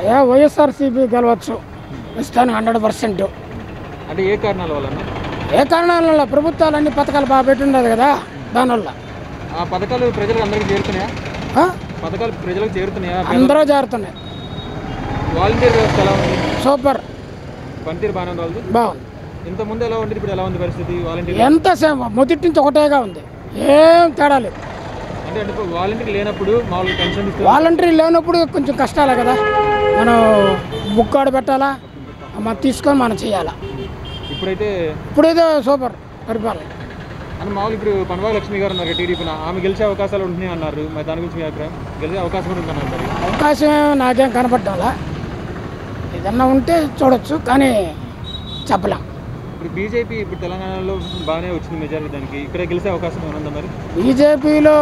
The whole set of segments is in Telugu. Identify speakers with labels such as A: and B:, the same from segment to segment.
A: అయ్యా వైఎస్ఆర్సీపీ గెలవచ్చు ఇస్తాను హండ్రెడ్ పర్సెంట్
B: అంటే ఏ కారణాల వల్ల
A: ఏ కారణాల వల్ల ప్రభుత్వాలు అన్ని పథకాలు బాగా పెట్టుండదు కదా దానివల్ల
B: ఆ పథకాలు ప్రజలకు అందరికీ చేరుతున్నాయా
A: ఆ?
B: పథకాలు ప్రజలకు చేరుతున్నాయా
A: అందరూ జారుతున్నాయి
B: వాలంటీర్ వ్యవస్థ ఎలా ఉంది
A: సూపర్
B: పనితీరు బాగానే ఉంది వాళ్ళది
A: బాగుంది
B: ఇంత ముందు ఎలా ఉండేది ఇప్పుడు ఎలా ఉంది పరిస్థితి వాలంటీర్
A: ఎంత సేవ మొదటి నుంచి ఒకటేగా ఉంది ఏం తేడా లేదు
B: అంటే అంటే ఇప్పుడు వాలంటీర్ లేనప్పుడు మామూలుగా పెన్షన్ ఇస్తారు
A: వాలంటరీ లేనప్పుడు కొంచెం కష్టాలే కదా మనం బుక్ ఆడ పెట్టాలా మనం తీసుకొని మనం చేయాలా
B: ఇప్పుడైతే
A: ఇప్పుడేదో సూపర్ పరిపాలన
B: అని మామూలు ఇప్పుడు పనవాగ లక్ష్మి గారు ఉన్నారు టీడీపీ ఆమె గెలిచే అవకాశాలు ఉంటున్నాయి అన్నారు మరి దాని గురించి మీ అభిప్రాయం గెలిచే అవకాశం కూడా ఉందన్నారు మరి
A: అవకాశం ఏమీ నాకేం కనపడ్డాలా ఏదన్నా ఉంటే చూడొచ్చు కానీ చెప్పలేం
B: ఇప్పుడు బీజేపీ ఇప్పుడు తెలంగాణలో బాగానే వచ్చింది మెజారిటీ దానికి ఇక్కడ గెలిచే అవకాశం ఏమైనా ఉందా మరి
A: బీజేపీలో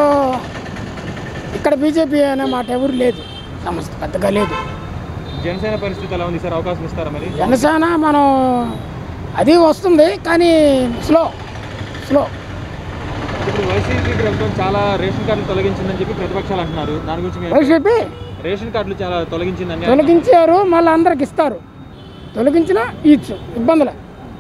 A: ఇక్కడ బీజేపీ అనే మాట ఎవరు లేదు సమస్య పెద్దగా లేదు
B: జనసేన పరిస్థితి ఎలా ఉంది సార్ అవకాశం ఇస్తారా మరి
A: జనసేన మనం అది వస్తుంది కానీ స్లో స్లో
B: ఇప్పుడు వైసీపీ ప్రభుత్వం చాలా రేషన్ కార్డులు తొలగించిందని చెప్పి ప్రతిపక్షాలు అంటున్నారు దాని గురించి మీ అభిప్రాయం?
A: వైసీపీ
B: రేషన్ కార్డులు చాలా తొలగించిందని
A: తొలగించారు మళ్ళీ అందరికి ఇస్తారు తొలగించినా ఇచ్చు ఇబ్బందులే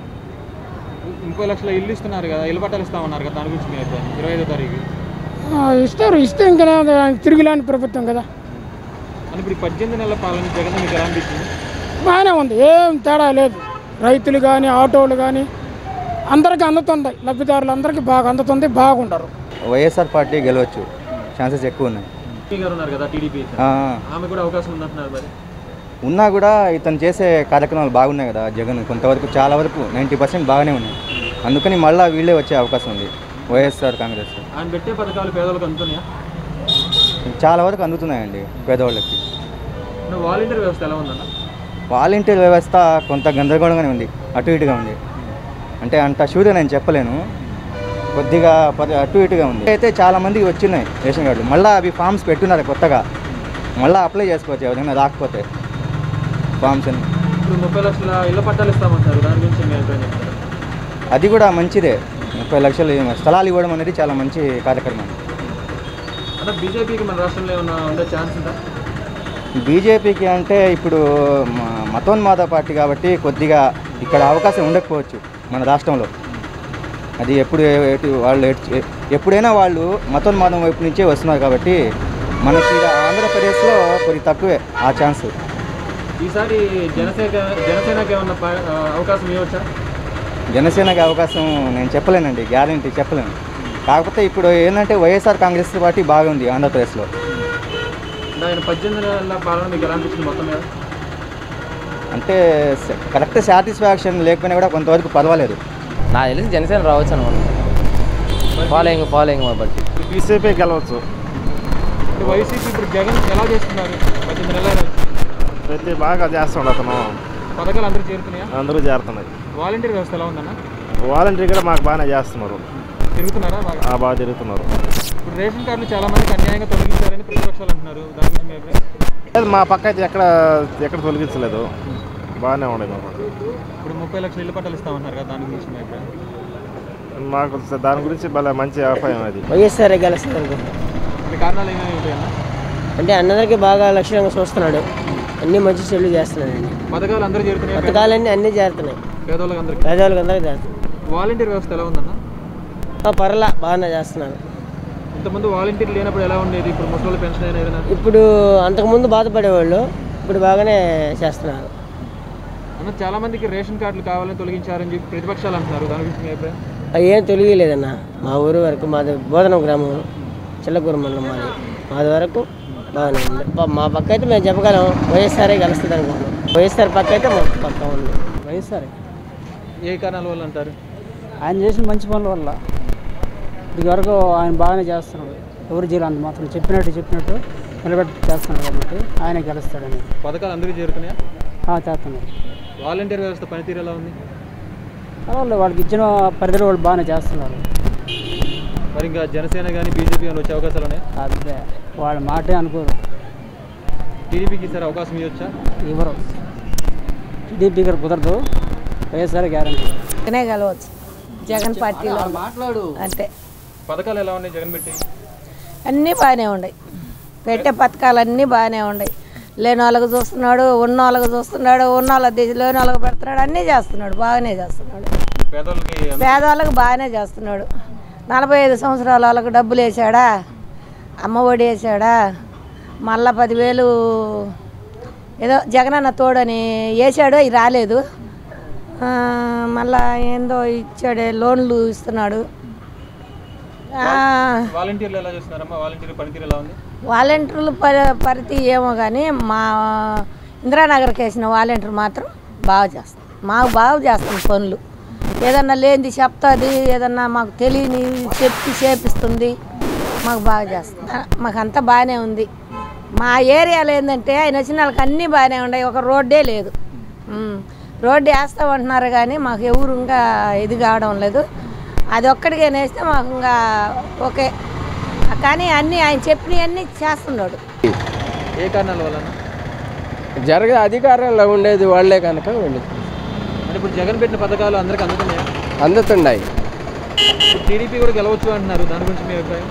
B: ముప్పై లక్షల ఇల్లు ఇస్తున్నారు కదా ఇల్లు పట్టాలు ఇస్తామన్నారు కదా దాని గురించి మీ అభిప్రాయం ఇరవై ఐదో తారీఖు
A: ఆ, ఇస్తారు ఇస్తే ఇంకా తిరిగిలాంటి ప్రభుత్వం కదా
B: అని ఇప్పుడు ఈ పద్దెనిమిది నెలల పాలన జగన్ మీకు ఎలా అనిపించింది
A: బాగానే ఉంది ఏం తేడా లేదు రైతులు కానీ ఆటోలు కానీ అందరికీ అందుతుంది లబ్ధిదారులు అందరికీ బాగా అందుతుంది బాగుంటారు
C: వైఎస్ఆర్ పార్టీ గెలవచ్చు ఛాన్సెస్ ఎక్కువ ఉన్నాయి
B: ఎంపీ గారు ఉన్నారు కదా టీడీపీ
C: ఆ,
B: ఆమె కూడా అవకాశం ఉందంటున్నారు మరి
C: ఉన్నా కూడా ఇతను చేసే కార్యక్రమాలు బాగున్నాయి కదా జగన్ కొంతవరకు చాలా వరకు నైంటీ పర్సెంట్ బాగానే ఉన్నాయి అందుకని మళ్ళీ వీళ్ళే వచ్చే అవకాశం ఉంది వైఎస్ఆర్ కాంగ్రెస్
B: ఆయన పెట్టే పథకాలు పేదలకు అందుతున్నాయా
C: చాలా వరకు అందుతున్నాయండి పేదవాళ్ళకి
B: నువ్వు వాలంటీర్ వ్యవస్థ ఎలా ఉందన్న
C: వాలంటీర్ వ్యవస్థ కొంత గందరగోళంగానే ఉంది అటు ఇటుగా ఉంది అంటే అంత షూర్గా నేను చెప్పలేను కొద్దిగా పరి- అటు ఇటుగా ఉంది అయితే చాలా మందికి వచ్చినాయి రేషన్ కార్డులు మళ్ళీ అవి ఫామ్స్ పెట్టున్నారు కొత్తగా మళ్ళీ అప్లై చేసుకోవచ్చు ఎవరైనా రాకపోతే ఫామ్స్ అని
B: ఇప్పుడు ముప్పై లక్షల ఇళ్ల పట్టాలు ఇస్తామంటారు దాని గురించి మీ అభిప్రాయం చెప్తారా
C: అది కూడా మంచిదే ముప్పై లక్షలు స్థలాలు ఇవ్వడం అనేది చాలా మంచి కార్యక్రమం
B: అంటే బీజేపీకి మన రాష్ట్రంలో ఏమైనా ఉండే ఛాన్స్ ఉందా
C: బీజేపీకి అంటే ఇప్పుడు మ- మతోన్మాద పార్టీ కాబట్టి కొద్దిగా ఇక్కడ అవకాశం ఉండకపోవచ్చు మన రాష్ట్రంలో అది ఎప్పుడు ఎటు వాళ్ళు ఎటు- ఎప్పుడైనా వాళ్ళు మతోన్మాదం వైపు నుంచే వస్తున్నారు కాబట్టి మనకి ఈడ ఆంధ్రప్రదేశ్లో కొద్ది తక్కువే ఆ ఛాన్స్
B: ఈసారి జనసేన జనసేనకి ఏమన్నా ప- ఆ, అవకాశం ఇవ్వచ్చా
C: జనసేనకి అవకాశం నేను చెప్పలేనండి గ్యారంటీ చెప్పలేను కాకపోతే ఇప్పుడు ఏంటంటే వైఎస్ఆర్ కాంగ్రెస్ పార్టీ బాగుంది ఆంధ్రప్రదేశ్లో
B: అంటే ఆయన పద్దెనిమిది నెలల పాలన మీకు ఎలా అనిపించింది మొత్తం మీద
C: అంటే స- కరెక్ట్ సాటిస్ఫాక్షన్ లేకపోయినా కూడా కొంతవరకు పర్వాలేదు
D: నాకు తెలిసి జనసేన రావచ్చు అనమాట ఫాలోయింగ్ ఫాలోయింగ్ బట్టి
E: బీసీపీ గెలవచ్చు
B: ఇప్పుడు వైసీపీ ఇప్పుడు జగన్ ఎలా చేస్తున్నారు పద్దెనిమిది నెలలు
E: ప్రతి బాగా చేస్తుండ అతను
B: పథకాలు అందరూ చేరుతున్నాయా
E: అందరూ చేరుతున్నాయి
B: వాలంటీర్ వ్యవస్థ ఎలా ఉందన్న
E: వాలంటీర్ కూడా మాకు బాగానే చేస్తున్నారు
B: తిరుగుతున్నారా బాగా
E: ఆ, బాగా తిరుగుతున్నారు
B: ఇప్పుడు రేషన్ కార్డులు చాలా మందికి అన్యాయంగా తొలగించారని ప్రతిపక్షాలు అంటున్నారు దాని గురించి మీ అభిప్రాయం
E: లేదు, మా పక్క అయితే ఎక్కడ ఎక్కడ తొలగించలేదు బాగానే ఉన్నాయి మాకు
B: ఇప్పుడు ముప్పై లక్షల ఇల్లు పట్టాలు ఇస్తామన్నారు కదా దాని గురించి మీ అభిప్రాయం
E: మాకు దాని గురించి భలే మంచి అభిప్రాయం అది
F: వైఎస్ఆర్ గెలుస్తుంది అనుకుంటున్నాను
B: మీ కారణాలు ఏమేమి ఉంటాయన్న
F: అంటే అందరికీ బాగా లక్ష్యంగా చూస్తున్నాడు అన్ని మంచి చెల్లు చేస్తున్నాడండి
B: పథకాలు అందరూ చేరుతున్నాయి
F: పథకాలన్నీ అన్నీ చేరుతున్నాయి
B: పేదవాళ్ళకి అందరికీ
F: పేదవాళ్ళకి అందరికీ చేరుతున్నాయి
B: వాలంటీర్ వ్యవస్థ ఎలా ఉందన్న
F: ఆ, పర్లా బాగానే చేస్తున్నారు
B: ఇంతకుముందు వాలంటీర్ లేనప్పుడు ఎలా ఉండేది ఇప్పుడు ముసలి పెన్షన్ అయినా ఏదైనా
F: ఇప్పుడు అంతకుముందు బాధపడేవాళ్ళు ఇప్పుడు బాగానే చేస్తున్నారు
B: అన్న చాలా మందికి రేషన్ కార్డులు కావాలని తొలగించారని చెప్పి ప్రతిపక్షాలు అంటున్నారు దాని గురించి మీ అభిప్రాయం
F: అవి ఏం తొలగిలేదన్న మా ఊరు వరకు మాది బోధనం గ్రామం చిల్లకూరు మండలం మాది మాది వరకు బాగానే ఉంది ప- మా పక్క అయితే మేము చెప్పగలం వైఎస్ఆర్ఏ గెలుస్తుంది అనుకుంటున్నాం వైఎస్ఆర్ పక్క అయితే మా పక్క ఉంది
G: వైఎస్ఆర్
B: ఏ కారణాల వల్ల అంటారు
G: ఆయన చేసిన మంచి పనుల వల్ల ఇదివరకు ఆయన బాగానే చేస్తున్నాడు ఎవరు చేయరు అంత మాత్రం చెప్పినట్టు చెప్పినట్టు నిలబెట్టి చేస్తున్నాడు కాబట్టి ఆయన గెలుస్తాడని
B: పథకాలు అందరికీ చేరుతున్నాయా
G: ఆ, చేస్తున్నాడు
B: వాలంటీర్ వ్యవస్థ పనితీరు ఎలా ఉంది
G: వాళ్ళు వాళ్ళకి ఇచ్చిన పరిధిలో వాళ్ళు బాగానే చేస్తున్నారు
B: మరి ఇంకా జనసేన కానీ బీజేపీ కానీ వచ్చే అవకాశాలు ఉన్నాయి
G: అదే వాళ్ళ మాటే అనుకోరు
B: టీడీపీకి ఈసారి అవకాశం ఇవ్వచ్చా
G: ఎవరు టీడీపీ గారు కుదరదు వైఎస్ఆర్ గ్యారంటీ
H: జగనే గెలవచ్చు జగన్ పార్టీలో
B: మాట్లాడు
H: అంతే
B: పథకాలు ఎలా ఉన్నాయి జగన్ పెట్టి
H: అన్నీ బాగానే ఉన్నాయి పెట్టే పథకాలు అన్నీ బాగానే ఉన్నాయి లేని వాళ్ళకి చూస్తున్నాడు ఉన్న వాళ్ళకి చూస్తున్నాడు ఉన్న వాళ్ళకి లేని వాళ్ళకి పెడుతున్నాడు అన్నీ చేస్తున్నాడు బాగానే చేస్తున్నాడు
B: పేదోళ్ళకి
H: పేదవాళ్ళకి బాగానే చేస్తున్నాడు నలభై ఐదు సంవత్సరాల వాళ్ళకి డబ్బులు వేసాడా అమ్మ ఒడి వేసాడా మళ్ళా పదివేలు ఏదో జగనన్న తోడని వేసాడు అవి రాలేదు ఆ, మళ్ళా ఏందో ఇచ్చాడే లోన్లు ఇస్తున్నాడు ఆ,
B: వాలంటీర్లు ఎలా చేస్తున్నారమ్మా వాలంటీర్ పనితీరు ఎలా ఉంది
H: వాలంటీర్లు ప పరిధి ఏమో కానీ మా ఇందిరానగర్కి వేసిన వాలంటీర్ మాత్రం బాగా చేస్తాం మాకు బాగా చేస్తాం పనులు ఏదన్నా లేనిది చెప్తుంది ఏదన్నా మాకు తెలియని చెప్పి చేపిస్తుంది మాకు బాగా చేస్తుంది మాకు అంతా బాగానే ఉంది మా ఏరియాలో ఏంటంటే ఆయన వచ్చిన వాళ్ళకి అన్నీ బాగానే ఉన్నాయి ఒక రోడ్డే లేదు ఉమ్. రోడ్డు వేస్తామంటున్నారు కానీ మాకు ఎవరు ఇంకా ఇది కావడం లేదు అది ఒక్కడికే వేస్తే మాకు ఇంకా ఓకే కానీ అన్నీ ఆయన చెప్పినవన్నీ చేస్తున్నాడు
B: ఏ కారణాల వలన
I: జరగ అధికారంలో ఉండేది వాళ్ళే కనుక వీళ్ళు
B: అంటే ఇప్పుడు జగన్ పెట్టిన పథకాలు అందరికీ అందుతున్నాయా
I: అందుతున్నాయి
B: టీడీపీ కూడా గెలవచ్చు అంటున్నారు దాని గురించి మీ అభిప్రాయం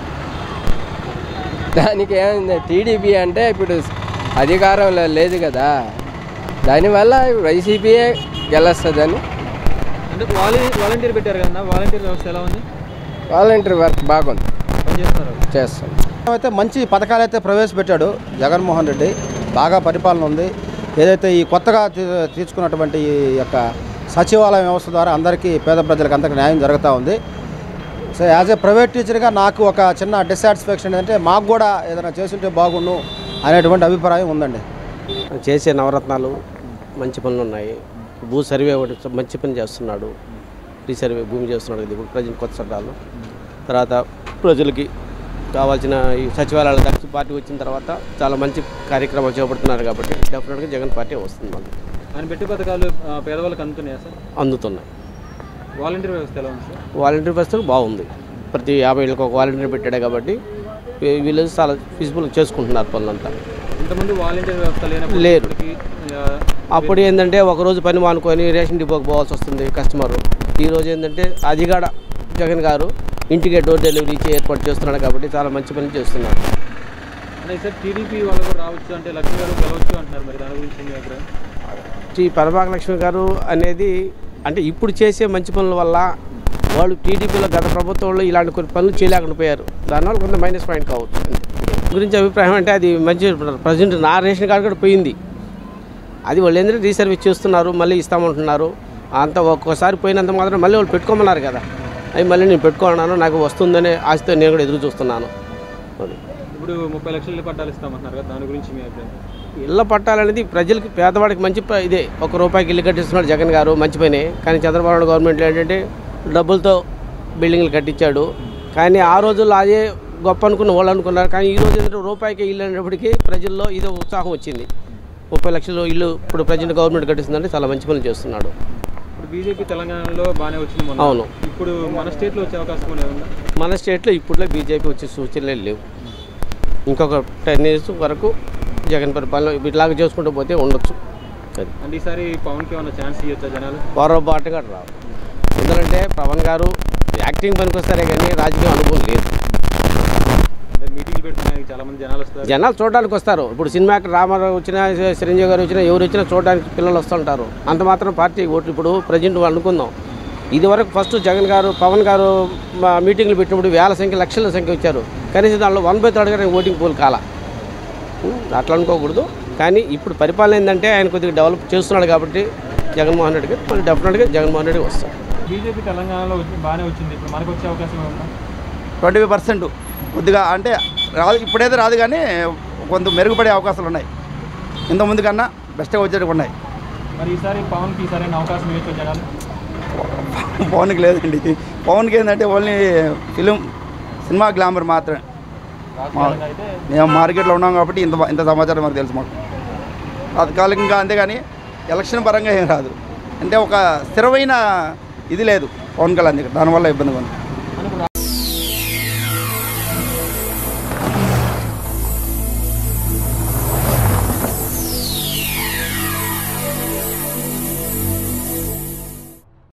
I: దానికి ఏమైంది టీడీపీ అంటే ఇప్పుడు అధికారంలో లేదు కదా దానివల్ల వైసీపీయే గెలుస్తుందని
B: అంటే వాలంటీ వాలంటీర్ పెట్టారు కదా వాలంటీర్ వ్యవస్థ ఎలా ఉంది
I: వాలంటీర్ వర్క్ బాగుంది
B: పనిచేస్తున్నారు
I: చేస్తాం
J: అయితే మంచి పథకాలు అయితే ప్రవేశపెట్టాడు జగన్మోహన్ రెడ్డి బాగా పరిపాలన ఉంది ఏదైతే ఈ కొత్తగా తీ- తీసుకున్నటువంటి ఈ యొక్క సచివాలయం వ్యవస్థ ద్వారా అందరికీ పేద ప్రజలకు అందరికీ న్యాయం జరుగుతూ ఉంది సో యాజ్ ఏ ప్రైవేట్ టీచర్గా నాకు ఒక చిన్న డిస్సాటిస్ఫాక్షన్ ఏంటంటే మాకు కూడా ఏదైనా చేస్తుంటే బాగుండు అనేటువంటి అభిప్రాయం ఉందండి
K: చేసే నవరత్నాలు మంచి పనులు ఉన్నాయి భూ సర్వే ఒకటి మంచి పని చేస్తున్నాడు రీసర్వే భూమి చేస్తున్నాడు ఇది ఇప్పుడు ప్రజెంట్ కొత్త చట్టాలు తర్వాత ప్రజలకి కావాల్సిన ఈ సచివాలయాల దక్ష పార్టీ వచ్చిన తర్వాత చాలా మంచి కార్యక్రమాలు చేపడుతున్నారు కాబట్టి డెఫినెట్గా జగన్ పార్టీ వస్తుంది మనకి
B: ఆయన పెట్టి పథకాలు ఆ, పేదవాళ్ళకి అందుతున్నాయా సార్
K: అందుతున్నాయి
B: వాలంటీర్ వ్యవస్థ ఎలా ఉంది సార్
K: వాలంటీర్ వ్యవస్థ బాగుంది ప్రతి యాభై ఏళ్ళకి ఒక వాలంటీర్ పెట్టాడే కాబట్టి వీ- వీళ్ళు చాలా ఫీజిబుల్ చేసుకుంటున్నారు పనులంతా
B: ఇంతకుముందు వాలంటీర్ వ్యవస్థ లేనప్పుడు
K: లేరు.
B: ఇప్పటికి, ఆ,
K: అప్పుడు ఏంటంటే ఒక రోజు పని మానుకొని రేషన్ డిపోకి పోవాల్సి వస్తుంది కస్టమర్ ఈ రోజు ఏంటంటే అది కూడా జగన్ గారు ఇంటికే డోర్ డెలివరీ ఇచ్చి ఏర్పాటు చేస్తున్నాడు కాబట్టి చాలా మంచి పని చేస్తున్నాడు
B: అంటే సార్ టీడీపీ వాళ్ళు కూడా రావచ్చు అంటే లక్ష్మి గారు గెలవచ్చు అంటున్నారు మరి దాని గురించి మీ అభిప్రాయం
K: శ్రీ పరమాక లక్ష్మి గారు అనేది అంటే ఇప్పుడు చేసే మంచి పనుల వల్ల వాళ్ళు టీడీపీలో గత ప్రభుత్వంలో ఇలాంటి కొన్ని పనులు చేయలేకుండా పోయారు దానివల్ల కొంత మైనస్ పాయింట్ కావచ్చు గురించి అభిప్రాయం అంటే అది మంచి ప్రజెంట్ నా రేషన్ కార్డు కూడా పోయింది అది వాళ్ళు ఏంటంటే రీసర్వీస్ చేస్తున్నారు మళ్ళీ ఇస్తామంటున్నారు అంత ఒక్కోసారి పోయినంత మాత్రం మళ్ళీ వాళ్ళు పెట్టుకోమన్నారు కదా అవి మళ్ళీ నేను పెట్టుకున్నాను నాకు వస్తుందనే ఆశతో నేను కూడా ఎదురు చూస్తున్నాను అది.
B: ఇప్పుడు ముప్పై లక్షల ఇల్లు పట్టాలు ఇస్తామంటున్నారు కదా దాని గురించి మీ అభిప్రాయం
K: ఇళ్ళ పట్టాలనేది ప్రజలకి పేదవాడికి మంచి ప- ఇదే ఒక రూపాయికి ఇల్లు కట్టిస్తున్నాడు జగన్ గారు మంచి పని కానీ చంద్రబాబు నాయుడు గవర్నమెంట్ ఏంటంటే డబ్బులతో బిల్డింగ్లు కట్టించాడు కానీ ఆ రోజుల్లో అదే గొప్ప అనుకున్న వాళ్ళు అనుకున్నారు కానీ ఈ రోజు ఏంటంటే రూపాయికి ఇల్లు అనేటప్పటికీ ప్రజల్లో ఇదో ఉత్సాహం వచ్చింది ముప్పై లక్షలు ఇల్లు ఇప్పుడు ప్రజెంట్ గవర్నమెంట్ కట్టిస్తుందంటే చాలా మంచి పనులు చేస్తున్నాడు
B: ఇప్పుడు బీజేపీ తెలంగాణలో బాగానే వచ్చింది మొన్న
K: అవును.
B: ఇప్పుడు మన స్టేట్లో వచ్చే అవకాశం కూడా ఉందా
K: మన స్టేట్లో ఇప్పుడులో బీజేపీ వచ్చే సూచనలే లేవు ఇంకొక టెన్ ఇయర్స్ వరకు జగన్ పరిపాలన ఇట్లాగ చేసుకుంటూ పోతే ఉండొచ్చు అది
B: అంటే ఈసారి పవన్కి ఏమైనా ఛాన్స్ ఇవ్వచ్చా జనాలు
K: పొరపాటుగా రావు ఎందుకంటే పవన్ గారు యాక్టింగ్ పనికొస్తారే కానీ రాజకీయ అనుభవం లేదు
B: అంటే మీటింగ్లు పెడుతున్నాయి చాలా మంది జనాలు వస్తారు
K: జనాలు చూడడానికి వస్తారు ఇప్పుడు సినిమాకి రామారావు వచ్చినా చిరంజీవి గారు వచ్చినా ఎవరు వచ్చినా చూడడానికి పిల్లలు వస్తుంటారు అంత మాత్రం పార్టీ ఓట్లు ఇప్పుడు ప్రజెంట్ అనుకుందాం ఇది వరకు ఫస్ట్ జగన్ గారు పవన్ గారు మా మీటింగ్లు పెట్టినప్పుడు వేల సంఖ్య లక్షల సంఖ్య వచ్చారు కనీసం దాంట్లో వన్ బై థర్డ్ గారు ఓటింగ్ పోల్ కాల ఉం, అట్లా అనుకోకూడదు కానీ ఇప్పుడు పరిపాలన ఏంటంటే ఆయన కొద్దిగా డెవలప్ చేస్తున్నాడు కాబట్టి జగన్మోహన్ రెడ్డి గారు మళ్ళీ డెఫినెట్గా జగన్మోహన్ రెడ్డి వస్తారు
B: బీజేపీ తెలంగాణలో వచ్చి బాగానే వచ్చింది ఇప్పుడు మనకు వచ్చే అవకాశం ఉందా
J: ట్వంటీ ఫైవ్ పర్సెంట్ కొద్దిగా అంటే రాదు ఇప్పుడైతే రాదు కానీ కొంత మెరుగుపడే అవకాశాలు ఉన్నాయి ఇంతకుముందు కన్నా బెస్ట్గా వచ్చేటివి ఉన్నాయి
B: మరి ఈసారి పవన్కి ఈసారి అయినా అవకాశం ఇవ్వచ్చు జనాలు
J: పవన్కి లేదండి పవన్కి ఏంటంటే ఓన్లీ ఫిలిం సినిమా గ్లామర్ మాత్రమే
B: రాజకీయంగా అయితే
J: మేము మార్కెట్లో ఉన్నాం కాబట్టి ఇంత ఇంత సమాచారం మాకు తెలుసు మాకు తాత్కాలికంగా అంతేగాని ఎలక్షన్ పరంగా ఏం రాదు అంటే ఒక స్థిరమైన ఇది లేదు పవన్ కళ్యాణ్ దగ్గర దానివల్ల ఇబ్బందిగా ఉంది